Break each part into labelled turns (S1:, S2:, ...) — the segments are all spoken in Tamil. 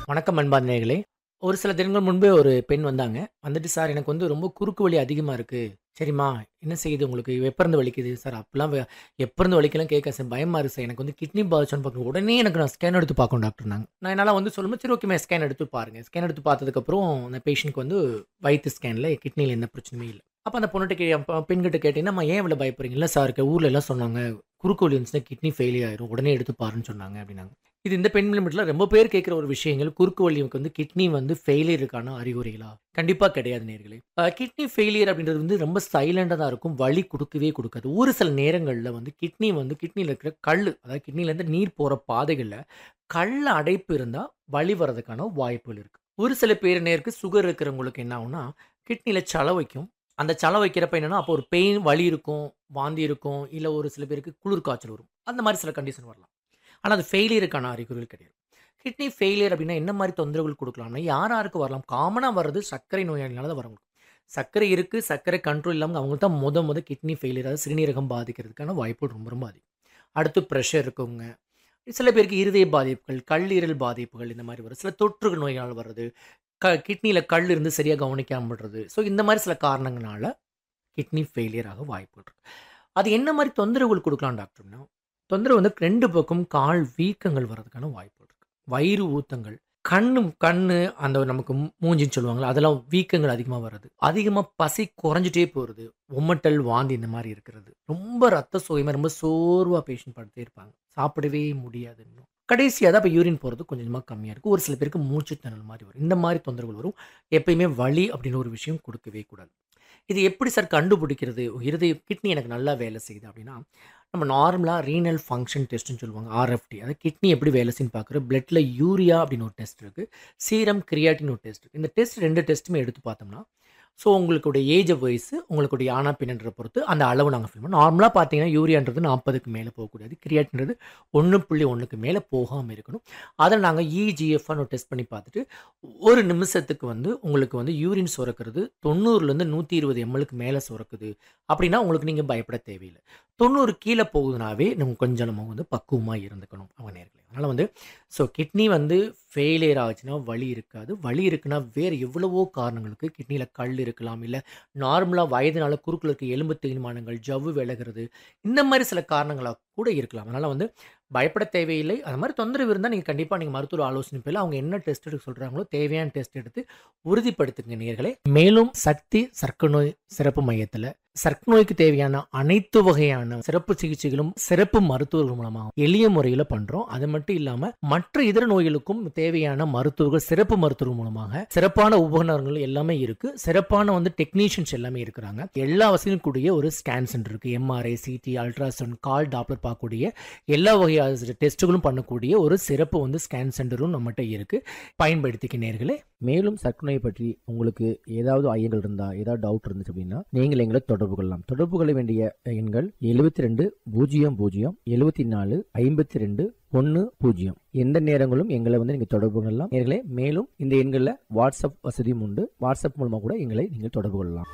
S1: வணக்கம் அன்பார்ந்தர்களே ஒரு சில தினங்கள் முன்பே ஒரு பெண் வந்தாங்க வந்துட்டு சார் எனக்கு வந்து ரொம்ப குறுக்கு வலி அதிகமாக இருக்குது சரிம்மா என்ன செய்யுது உங்களுக்கு எப்போ இருந்து வலிக்குது சார் அப்பெல்லாம் வே- எப்போ இருந்து வலிக்கலாம் கேட்க சார் பயமாக இருக்குது சார் எனக்கு வந்து கிட்னி பாதிச்சோன்னு பார்க்க உடனே எனக்கு நான் ஸ்கேன் எடுத்து பார்க்கணும் டாக்டர் நாங்கள் நான் என்னால் வந்து சொல்லும்போது சரி ஓகே ஸ்கேன் எடுத்து பாருங்க ஸ்கேன் எடுத்து பார்த்ததுக்கப்புறம் அந்த பேஷண்ட்க்கு வந்து வயிற்று ஸ்கேனில் கிட்னியில் எந்த பிரச்சனையும் இல்லை அப்போ அந்த பொண்ணுகிட்ட கே அப்ப பெண்கிட்ட கேட்டீங்கன்னா "அம்மா, ஏன் இவ்வளோ பயப்படுறீங்க இல்லை சார் ஊரில் எல்லாம் சொன்னாங்க குறுக்கு வலி இருந்துச்சுன்னா கிட்னி ஃபெயிலியர் ஆயிரும் உடனே எடுத்து பாருன்னு சொன்னாங்க அப்படின்னாங்க இது இந்த பெண் லிமிட்டில் ரொம்ப பேர் கேட்குற ஒரு விஷயங்கள் குறுக்கு வலிக்கு வந்து கிட்னி வந்து ஃபெயிலியருக்கான அறிகுறிகளா கண்டிப்பாக கிடையாது நேர்களே கிட்னி ஃபெயிலியர் அப்படின்றது வந்து ரொம்ப சைலண்டாக தான் இருக்கும் வலி கொடுக்கவே கொடுக்காது ஒரு சில நேரங்களில் வந்து கிட்னி வந்து கிட்னியில் இருக்கிற கல் அதாவது கிட்னிலேருந்து நீர் போகிற பாதைகளில் கல் அடைப்பு இருந்தால் வலி வர்றதுக்கான வாய்ப்புகள் இருக்குது ஒரு சில பேர் நேருக்கு சுகர் இருக்கிறவங்களுக்கு என்ன ஆகும்னா கிட்னியில் சள வைக்கும் அந்த சள வைக்கிறப்ப என்னன்னா அப்போ ஒரு பெயின் வலி இருக்கும் வாந்தி இருக்கும் இல்லை ஒரு சில பேருக்கு குளிர் காய்ச்சல் வரும் அந்த மாதிரி சில கண்டிஷன் வரலாம் ஆனால் அது ஃபெயிலியருக்கான அறிகுறிகள் கிடையாது கிட்னி ஃபெயிலியர் அப்படின்னா என்ன மாதிரி தொந்தரவுகள் கொடுக்கலாம்னா யார் யாருக்கு வரலாம் காமனாக வர்றது சர்க்கரை நோயாளினால தான் வரவங்களுக்கு சர்க்கரை இருக்குது சர்க்கரை கண்ட்ரோல் இல்லாமல் அவங்க தான் முத முத கிட்னி ஃபெயிலியர் அதாவது சிறுநீரகம் பாதிக்கிறதுக்கான வாய்ப்புகள் ரொம்ப ரொம்ப அதிகம் அடுத்து ப்ரெஷர் இருக்கவங்க சில பேருக்கு இருதய பாதிப்புகள் கல்லீரல் பாதிப்புகள் இந்த மாதிரி வரும் சில தொற்று நோய்கள் வர்றது க கிட்னியில் கல் இருந்து சரியாக கவனிக்காம விடுறது ஸோ இந்த மாதிரி சில காரணங்களால கிட்னி ஃபெயிலியர் ஆக வாய்ப்புகள் இருக்கு அது என்ன மாதிரி தொந்தரவுகள் கொடுக்கலாம் டாக்டர்னா தொந்தரவு வந்து ரெண்டு பக்கம் கால் வீக்கங்கள் வர்றதுக்கான வாய்ப்புகள் இருக்கு வயிறு ஊத்தங்கள் கண்ணு கண்ணு அந்த நமக்கு மூ- மூஞ்சின்னு சொல்லுவாங்களா அதெல்லாம் வீக்கங்கள் அதிகமாக வருது அதிகமாக பசி குறைஞ்சிட்டே போகிறது உம்மட்டல் வாந்தி இந்த மாதிரி இருக்கிறது ரொம்ப ரத்த சோகமாக ரொம்ப சோர்வாக பேஷண்ட் படுத்தே இருப்பாங்க சாப்பிடவே முடியாது இன்னும் கடைசியாக தான் இப்போ யூரின் போகிறது கொஞ்சம் கொஞ்சமாக கம்மியாக இருக்குது ஒரு சில பேருக்கு மூச்சு திணறல் மாதிரி வரும் இந்த மாதிரி தொந்தரவுகள் வரும் எப்பயுமே வலி அப்படின்னு ஒரு விஷயம் கொடுக்கவே கூடாது இது எப்படி சார் கண்டுபிடிக்கிறது இருதய கிட்னி எனக்கு நல்லா வேலை செய்யுது அப்படின்னா நம்ம நார்மலாக ரீனல் ஃபங்க்ஷன் டெஸ்ட்னு சொல்லுவாங்க ஆர்எஃப்டி அதாவது கிட்னி எப்படி வேலை செய்யுன்னு பார்க்குற பிளட்டில் யூரியா அப்படின்னு ஒரு டெஸ்ட் இருக்குது சீரம் கிரியாட்டின் ஒரு டெஸ்ட் இருக்குது இந்த டெஸ்ட் ரெண்டு டெஸ்ட்டுமே எடுத்து பார்த்தோம்னா ஸோ உங்களுடைய ஏஜ் வயசு உங்களுடைய ஆனா பின்னன்ற பொறுத்து அந்த அளவு நாங்கள் ஃபில் பண்ணுவோம் நார்மலாக பார்த்தீங்கன்னா யூரியான்றது நாற்பதுக்கு மேலே போகக்கூடாது கிரியாட்டின்றது ஒன்று புள்ளி ஒன்றுக்கு மேலே போகாமல் இருக்கணும் அதை நாங்கள் இஜிஎஃப்னு டெஸ்ட் பண்ணி பார்த்துட்டு ஒரு நிமிஷத்துக்கு வந்து உங்களுக்கு வந்து யூரின் சுரக்கிறது தொண்ணூறுலேருந்து நூற்றி இருபது எம்எல்க்கு மேலே சுரக்குது அப்படின்னா உங்களுக்கு நீங்கள் பயப்பட தேவையில்லை தொண்ணூறு கீழே போகுதுனாவே நம்ம கொஞ்சம் நம்ம வந்து பக்குவமாக இருந்துக்கணும் அவங்க நேர்களே அதனால் வந்து ஸோ கிட்னி வந்து ஃபெயிலியர் ஆச்சுன்னா வலி இருக்காது வலி இருக்குன்னா வேறு எவ்வளவோ காரணங்களுக்கு கிட்னியில் கல் இருக்கலாம் இல்லை நார்மலாக வயதுனால குறுக்கில் இருக்க எலும்பு தேய்மானங்கள் ஜவ்வு விலகிறது இந்த மாதிரி சில காரணங்களாக கூட இருக்கலாம் அதனால் வந்து பயப்பட தேவையில்லை அது மாதிரி தொந்தரவு இருந்தால் நீங்கள் கண்டிப்பாக நீங்கள் மருத்துவ ஆலோசனை பேரில் அவங்க என்ன டெஸ்ட் எடுக்க சொல்கிறாங்களோ தேவையான டெஸ்ட் எடுத்து உறுதிப்படுத்துங்க நேர்களே மேலும் சக்தி சர்க்கரை நோய் சிறப்பு மையத்தில் சர்க்கரை நோய்க்கு தேவையான அனைத்து வகையான சிறப்பு சிகிச்சைகளும் சிறப்பு மருத்துவர்கள் மூலமாக எளிய முறையில் பண்றோம் அது மட்டும் இல்லாம மற்ற இதர நோய்களுக்கும் தேவையான மருத்துவர்கள் சிறப்பு மருத்துவர்கள் மூலமாக சிறப்பான உபகரணங்கள் எல்லாமே இருக்கு சிறப்பான வந்து டெக்னீஷியன்ஸ் எல்லாமே இருக்கிறாங்க எல்லா வசதியும் கூடிய ஒரு ஸ்கேன் சென்டர் இருக்கு எம்ஆர்ஐ சிடி அல்ட்ராசவுண்ட் கால் டாப்லர் பார்க்கக்கூடிய எல்லா வகையான டெஸ்ட்டுகளும் பண்ணக்கூடிய ஒரு சிறப்பு வந்து ஸ்கேன் சென்டரும் நம்மகிட்ட இருக்கு பயன்படுத்திக்க நேர்களே
S2: மேலும் சர்க்கரை நோயை பற்றி உங்களுக்கு ஏதாவது ஐயங்கள் இருந்தா ஏதாவது டவுட் இருந்துச்சு அப்படின்னா நீங்கள் எங்களை தொடர்பு கொள்ளலாம் தொடர்பு கொள்ள வேண்டிய எண்கள் எழுபத்தி ரெண்டு பூஜ்ஜியம் பூஜ்ஜியம் எழுபத்தி நாலு ஐம்பத்தி ரெண்டு ஒன்று பூஜ்ஜியம் எந்த நேரங்களும் எங்களை வந்து நீங்கள் தொடர்பு கொள்ளலாம் நேர்களே மேலும் இந்த எண்களில் வாட்ஸ்அப் வசதியும் உண்டு வாட்ஸ்அப் மூலமாக கூட எங்களை நீங்கள் தொடர்பு கொள்ளலாம்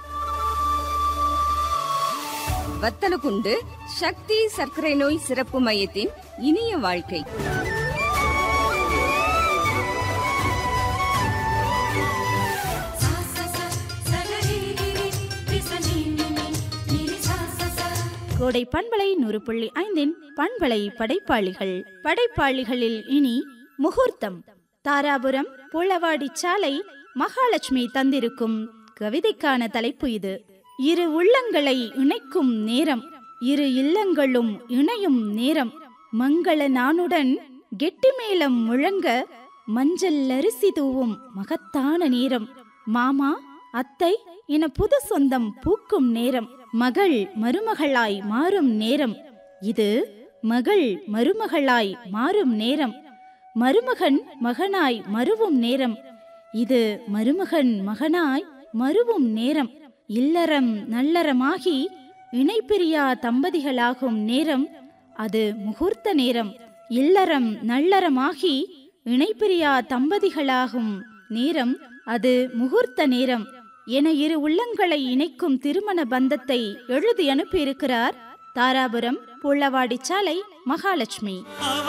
S3: வத்தலகுண்டு சக்தி சர்க்கரை நோய் சிறப்பு மையத்தின் இனிய வாழ்க்கை
S4: सा सा सा सगरिरिरि रिसनिनिनि निरि सा सा सा
S5: கோடை பண்பலை நூறு புள்ளி ஐந்தின் பண்பலை படைப்பாளிகள் படைப்பாளிகளில் இனி முகூர்த்தம் தாராபுரம் புலவாடி சாலை மகாலட்சுமி தந்திருக்கும் கவிதைக்கான தலைப்பு இது இரு உள்ளங்களை இணைக்கும் நேரம் இரு இல்லங்களும் இணையும் நேரம் மங்கள நானுடன் கெட்டிமேளம் முழங்க மஞ்சள் அரிசி தூவும் மகத்தான நேரம் மாமா அத்தை என புது சொந்தம் பூக்கும் நேரம் மகள் மருமகளாய் மாறும் நேரம் இது மகள் மருமகளாய் மாறும் நேரம் மருமகன் மகனாய் மருவும் நேரம் இது மருமகன் மகனாய் மருவும் நேரம் இல்லறம் நல்லறமாகி இணைப்பிரியா தம்பதிகளாகும் நேரம் அது முகூர்த்த நேரம் இல்லறம் நல்லறமாகி இணைப்பிரியா தம்பதிகளாகும் நேரம் அது முகூர்த்த நேரம் என இரு உள்ளங்களை இணைக்கும் திருமண பந்தத்தை எழுதி அனுப்பியிருக்கிறார் தாராபுரம் புள்ளவாடி சாலை மகாலட்சுமி
S4: அவ